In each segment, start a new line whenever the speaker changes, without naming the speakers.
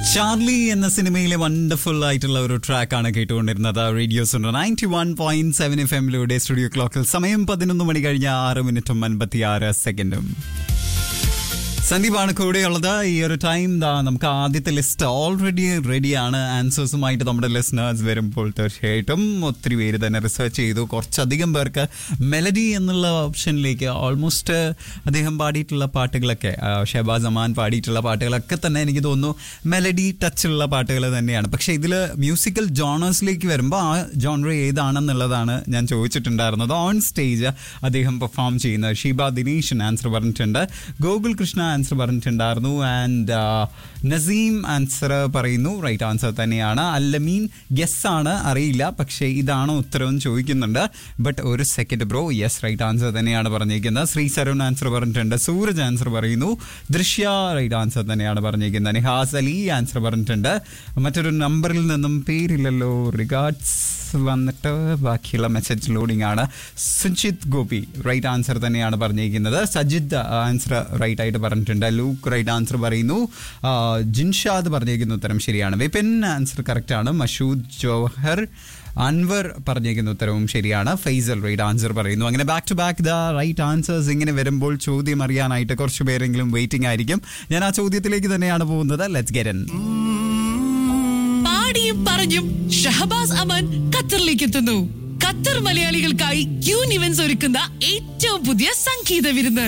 Charlie എന്ന സിനിമയിലെ wonderful ആയിട്ടുള്ള ഒരു ട്രാക്കാണ് കേട്ടുകൊണ്ടിരുന്നത് radio's ninety one point seven F എമ്മിലൂടെ സ്റ്റുഡിയോ ക്ലോക്കിൽ സമയം പതിനൊന്ന് മണി കഴിഞ്ഞ ആറ് മിനിറ്റും അൻപത്തി ആറ് സെക്കൻഡും സന്ദീപാണ് കൂടെയുള്ളത് ഈ ഒരു ടൈം ദാ നമുക്ക് ആദ്യത്തെ ലിസ്റ്റ് ഓൾറെഡി റെഡിയാണ് ആൻസേഴ്സുമായിട്ട് നമ്മുടെ ലിസ്ണേഴ്സ് വരുമ്പോൾ തീർച്ചയായിട്ടും ഒത്തിരി പേര് തന്നെ റിസർച്ച് ചെയ്തു കുറച്ചധികം പേർക്ക് മെലഡി എന്നുള്ള ഓപ്ഷനിലേക്ക് ഓൾമോസ്റ്റ് അദ്ദേഹം പാടിയിട്ടുള്ള പാട്ടുകളൊക്കെ ആ, ഷഹബാസ് അമാൻ പാടിയിട്ടുള്ള പാട്ടുകളൊക്കെ തന്നെ എനിക്ക് തോന്നുന്നു മെലഡി ടച്ചുള്ള പാട്ടുകൾ തന്നെയാണ് പക്ഷേ ഇതിൽ മ്യൂസിക്കൽ ജോണേഴ്സിലേക്ക് വരുമ്പോൾ ആ ജോണർ ഏതാണെന്നുള്ളതാണ് ഞാൻ ചോദിച്ചിട്ടുണ്ടായിരുന്നത് ഓൺ സ്റ്റേജ് അദ്ദേഹം പെർഫോം ചെയ്യുന്നത് ഷീബ ദിനേശൻ ആൻസർ പറഞ്ഞിട്ടുണ്ട് ഗോകുൽ കൃഷ്ണ ആൻസർ പറഞ്ഞിട്ടുണ്ടായിരുന്നു ആൻഡ് നസീം ആൻസർ പറയുന്നു റൈറ്റ് ആൻസർ തന്നെയാണ് അല്ലമീൻ ഗസ് ആണ് അറിയില്ല പക്ഷേ ഇതാണോ ഉത്തരം ചോദിക്കുന്നുണ്ട് ബട്ട് ഒരു second bro yes right answer തന്നെയാണ് പറഞ്ഞിരിക്കുന്നത് ശ്രീ സരുൺ ആൻസർ പറഞ്ഞിട്ടുണ്ട് സൂരജ് ആൻസർ പറയുന്നു ദൃശ്യ റൈറ്റ് ആൻസർ തന്നെയാണ് പറഞ്ഞിരിക്കുന്നത് നിഹാസ് അലി ആൻസർ പറഞ്ഞിട്ടുണ്ട് മറ്റൊരു നമ്പറിൽ നിന്നും പേരില്ലല്ലോ റിഗാർഡ്സ് വന്നിട്ട് ബാക്കിയുള്ള മെസ്സേജ് ലോഡിംഗ് ആണ് സുജിത് ഗോപി റൈറ്റ് ആൻസർ തന്നെയാണ് പറഞ്ഞിരിക്കുന്നത് സജിത് ആൻസർ റൈറ്റ് ആയിട്ട് പറഞ്ഞിട്ടുണ്ട് ലൂക്ക് റൈറ്റ് ആൻസർ പറയുന്നു ആ, ജിൻഷാദ് പറഞ്ഞിരിക്കുന്ന ഉത്തരം ശരിയാണ് വിപിൻ ആൻസർ കറക്റ്റ് ആണ് മഷൂദ് ജോഹർ അൻവർ പറഞ്ഞിരിക്കുന്ന ഉത്തരവും ശരിയാണ് ഫൈസൽ റൈറ്റ് ആൻസർ പറയുന്നു അങ്ങനെ back to back the right answers ഇങ്ങനെ വരുമ്പോൾ ചോദ്യം അറിയാനായിട്ട് കുറച്ച് പേരെങ്കിലും വെയിറ്റിംഗ് ആയിരിക്കും ഞാൻ ആ ചോദ്യത്തിലേക്ക് തന്നെയാണ് പോകുന്നത് ലെറ്റ്സ് ഗെറ്റ് ഇൻ
പാടിയും പറഞ്ഞും ഷഹബാസ് അമൻ ഖത്തറിലേക്ക് എത്തുന്നു ഖത്തർ മലയാളികൾക്കായി ക്യൂൻ ഇവന്റ്സ് ഒരുക്കുന്ന ഏറ്റവും പുതിയ സംഗീത വിരുന്ന്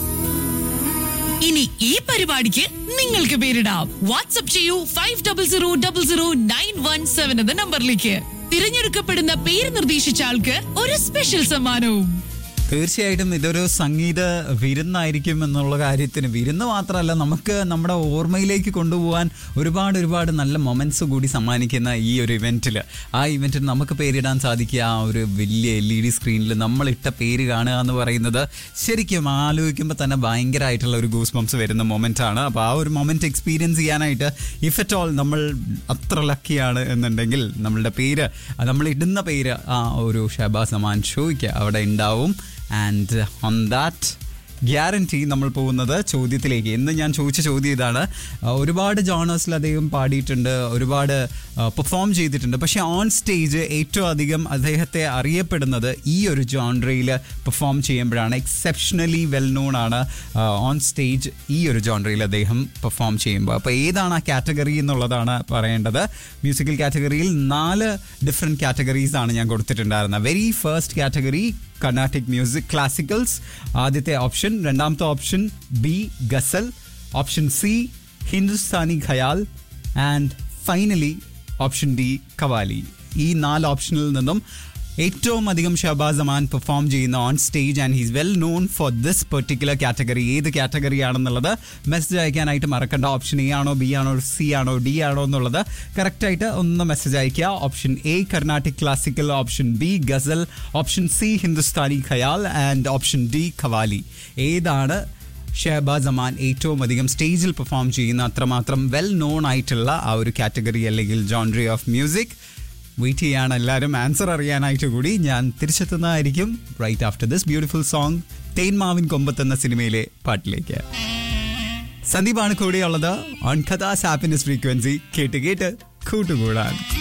ഇനി ഈ പരിപാടിക്ക് നിങ്ങൾക്ക് പേരിടാം വാട്സ്ആപ്പ് ചെയ്യൂ five double zero double zero nine one seven എന്ന നമ്പറിലേക്ക് തിരഞ്ഞെടുക്കപ്പെടുന്ന പേര് നിർദ്ദേശിച്ച ആൾക്ക് ഒരു സ്പെഷ്യൽ സമ്മാനവും
തീർച്ചയായിട്ടും ഇതൊരു സംഗീത വിരുന്നായിരിക്കും എന്നുള്ള കാര്യത്തിന് വിരുന്ന് മാത്രമല്ല നമുക്ക് നമ്മുടെ ഓർമ്മയിലേക്ക് കൊണ്ടുപോകാൻ ഒരുപാട് ഒരുപാട് നല്ല മൊമെന്റ്സ് കൂടി സമ്മാനിക്കുന്ന ഈ ഒരു ഇവന്റിൽ ആ ഇവന്റിൽ നമുക്ക് പേരിടാൻ സാധിക്കുക ആ ഒരു വലിയ എൽ ഇ ഡി സ്ക്രീനിൽ നമ്മളിട്ട പേര് കാണുക എന്ന് പറയുന്നത് ശരിക്കും ആലോചിക്കുമ്പോൾ തന്നെ ഭയങ്കരമായിട്ടുള്ള ഒരു ഗൂസ് ബംസ് വരുന്ന മൊമെന്റ് ആണ് അപ്പോൾ ആ ഒരു മൊമെന്റ് എക്സ്പീരിയൻസ് ചെയ്യാനായിട്ട് ഇഫ് അറ്റ് ഓൾ നമ്മൾ അത്ര ലക്കിയാണ് എന്നുണ്ടെങ്കിൽ നമ്മളുടെ പേര് നമ്മൾ ഇടുന്ന പേര് ആ ഒരു ഷഹബാസ് അമാൻ ഷോയ്ക്ക് അവിടെ ഉണ്ടാവും ആൻഡ് ഓൺ ദാറ്റ് ഗ്യാരണ്ടി നമ്മൾ പോകുന്നത് ചോദ്യത്തിലേക്ക് ഇന്ന് ഞാൻ ചോദിച്ച ചോദ്യം ഇതാണ് ആ, ഒരുപാട് ജോണേഴ്സിൽ അദ്ദേഹം പാടിയിട്ടുണ്ട് ഒരുപാട് പെർഫോം ചെയ്തിട്ടുണ്ട് പക്ഷേ ഓൺ സ്റ്റേജ് ഏറ്റവും അധികം അദ്ദേഹത്തെ അറിയപ്പെടുന്നത് ഈ ഒരു ജോൺറയിൽ പെർഫോം ചെയ്യുമ്പോഴാണ് എക്സെപ്ഷണലി വെൽ നോൺ ആണ് ഓൺ സ്റ്റേജ് ഈ ഒരു ജോൺറയിൽ അദ്ദേഹം പെർഫോം ചെയ്യുമ്പോൾ അപ്പോൾ ഏതാണ് ആ കാറ്റഗറി എന്നുള്ളതാണ് പറയേണ്ടത് മ്യൂസിക്കൽ കാറ്റഗറിയിൽ നാല് ഡിഫറെൻറ്റ് കാറ്റഗറീസ് ആണ് ഞാൻ കൊടുത്തിട്ടുണ്ടായിരുന്നത് very first category Carnatic music classicals ആദ്യത്തെ ഓപ്ഷൻ രണ്ടാമത്തെ option B ghazal option C Hindustani khayal and finally option D qawwali ഈ നാല് ഓപ്ഷനിൽ നിന്നും ഏറ്റവും അധികം ഷഹബാസ് അമാൻ പെർഫോം ചെയ്യുന്ന on stage and he's well known for this particular category ഏത് കാറ്റഗറി ആണെന്നുള്ളത് മെസ്സേജ് അയക്കാനായിട്ട് മറക്കണ്ട ഓപ്ഷൻ എ ആണോ ബി ആണോ സി ആണോ ഡി ആണോ എന്നുള്ളത് കറക്റ്റായിട്ട് ഒന്ന് മെസ്സേജ് അയക്കുക option A Carnatic classical option B ghazal option C Hindustani khayal and option D qawwali ഏതാണ് ഷഹബാസ് അമാൻ ഏറ്റവും അധികം സ്റ്റേജിൽ പെർഫോം ചെയ്യുന്ന അത്രമാത്രം വെൽ നോൺ ആയിട്ടുള്ള ആ ഒരു കാറ്റഗറി അല്ലെങ്കിൽ ജോൺട്രി ഓഫ് മ്യൂസിക് വെയിറ്റ് ചെയ്യാണ് എല്ലാവരും ആൻസർ അറിയാനായിട്ട് കൂടി ഞാൻ തിരിച്ചെത്തുന്നതായിരിക്കും right after this beautiful song Thenmavin Kombath എന്ന സിനിമയിലെ പാട്ടിലേക്ക് സന്ദീപാണ് കൂടെയുള്ളത് ഓൺ കഥാസ് ഹാപ്പിനെസ് ഫ്രീക്വൻസി കേട്ട് കേട്ട് കൂട്ടുകൂടാൻ